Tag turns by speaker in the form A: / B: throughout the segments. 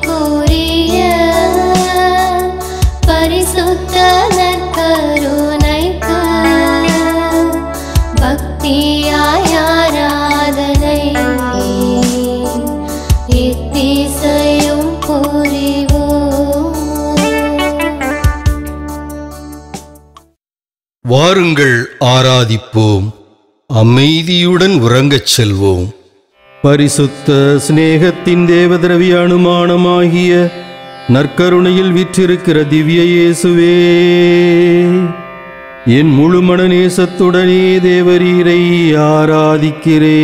A: சுதிக்குரிய பரிசுத்த நற்கருணைக்கு பக்தியாய் ஆராதனை இத்திசையும் புரிவோம்
B: வாருங்கள் ஆராதிப்போம் அமைதியுடன் உறங்கச் செல்வோம் பரிசுத்த சிநேகத்தின் தேவதிரவிய அனுமானமாகிய நற்கருணையில் விற்றிருக்கிற திவ்ய இயேசுவே என் முழு மனநேசத்துடனே தேவரீரை ஆராதிக்கிறே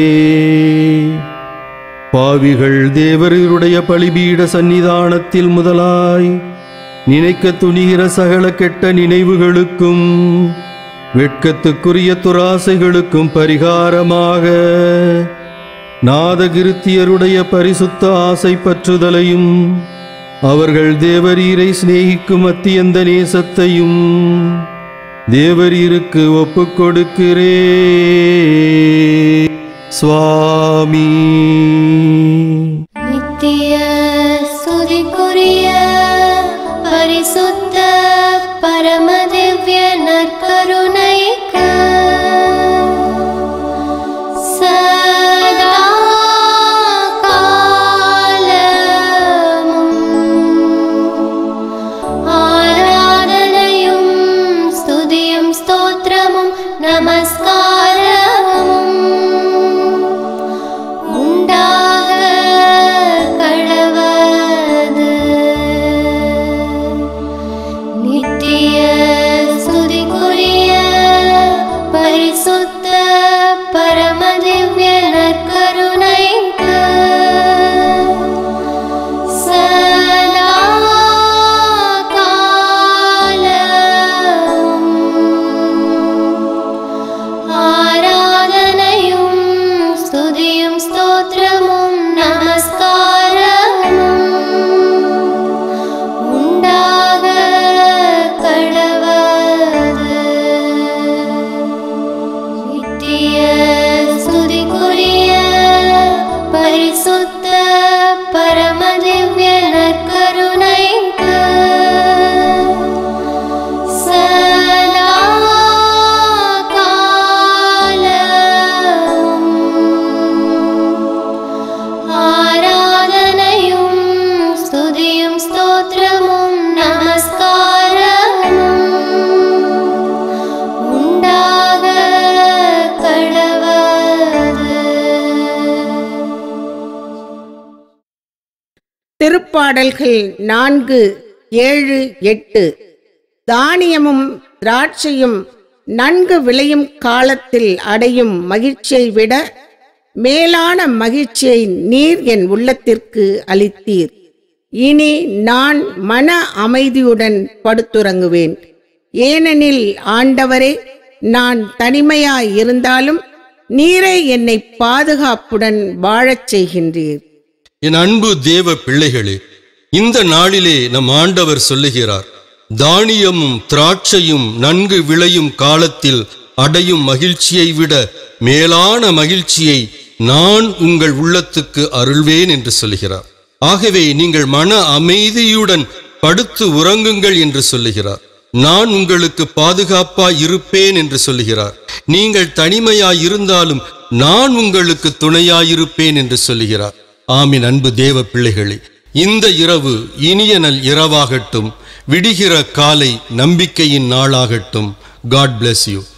B: பாவிகள் தேவரீருடைய பலிபீட சந்நிதானத்தில் முதலாய் நினைக்க துணிகிற சகல கெட்ட நினைவுகளுக்கும் வெட்கத்துக்குரிய துராசைகளுக்கும் பரிகாரமாக நாதகிருத்தியருடைய பரிசுத்த ஆசை பற்றுதலையும் அவர்கள் தேவரீரை சிநேகிக்கும் அத்தியந்த நேசத்தையும் தேவரீருக்கு ஒப்புக் கொடுக்கிறே சுவாமி
A: நித்திய ஸ்துதிக்குரிய பரிசுத்த பரமதிவ்ய நற்கருணைக்கு சதா காலமும் ஆராதனையும் ஸ்துதியும் ஸ்தோத்திரமும் நமஸ்காரமும் உண்டாக கடவது நித்திய ஸ்துதிக்குரிய பரிசுத்த பரமதிவ்ய நற்கருணைக்கு சதா காலமும் ஆராதனையும் ஸ்துதியும் ஸ்தோத்திரமும் நமஸ்காரமும் உண்டாக கடவது நித்திய ஸ்துதிக்குரிய பரிசுத்த பரமதிவ்ய நற்கருணைக்கு சதா காலமும் ஆராதனையும் ஸ்துதியும் ஸ்தோத்திரமும் நமஸ்காரமும் உண்டாக கடவது
C: திருப்பாடல்கள் நான்கு ஏழு எட்டு தானியமும் திராட்சையும் நன்கு விளையும் காலத்தில் அடையும் மகிழ்ச்சியை விட மேலான மகிழ்ச்சியை நீர் என் உள்ளத்திற்கு அளித்தீர் இனி நான் மன அமைதியுடன் படுத்துறங்குவேன் ஏனெனில் ஆண்டவரே நான் தனிமையாய் இருந்தாலும் நீரே என்னை பாதுகாப்புடன் வாழச் செய்கின்றீர்
B: என் அன்பு தேவ பிள்ளைகளே இந்த நாளிலே நம் ஆண்டவர் சொல்லுகிறார் தானியமும் திராட்சையும் நன்கு விளையும் காலத்தில் அடையும் மகிழ்ச்சியை விட மேலான மகிழ்ச்சியை நான் உங்கள் உள்ளத்துக்கு அருள்வேன் என்று சொல்லுகிறார் ஆகவே நீங்கள் மன அமைதியுடன் படுத்து உறங்குங்கள் என்று சொல்லுகிறார் நான் உங்களுக்கு பாதுகாப்பாய் இருப்பேன் என்று சொல்லுகிறார் நீங்கள் தனிமையாய் இருந்தாலும் நான் உங்களுக்கு துணையாயிருப்பேன் என்று சொல்லுகிறார் ஆமின் அன்பு தேவ பிள்ளைகளே இந்த இரவு இனிய நல் இரவாகட்டும் விடிகிற காலை நம்பிக்கையின் நாளாகட்டும் காட் bless யூ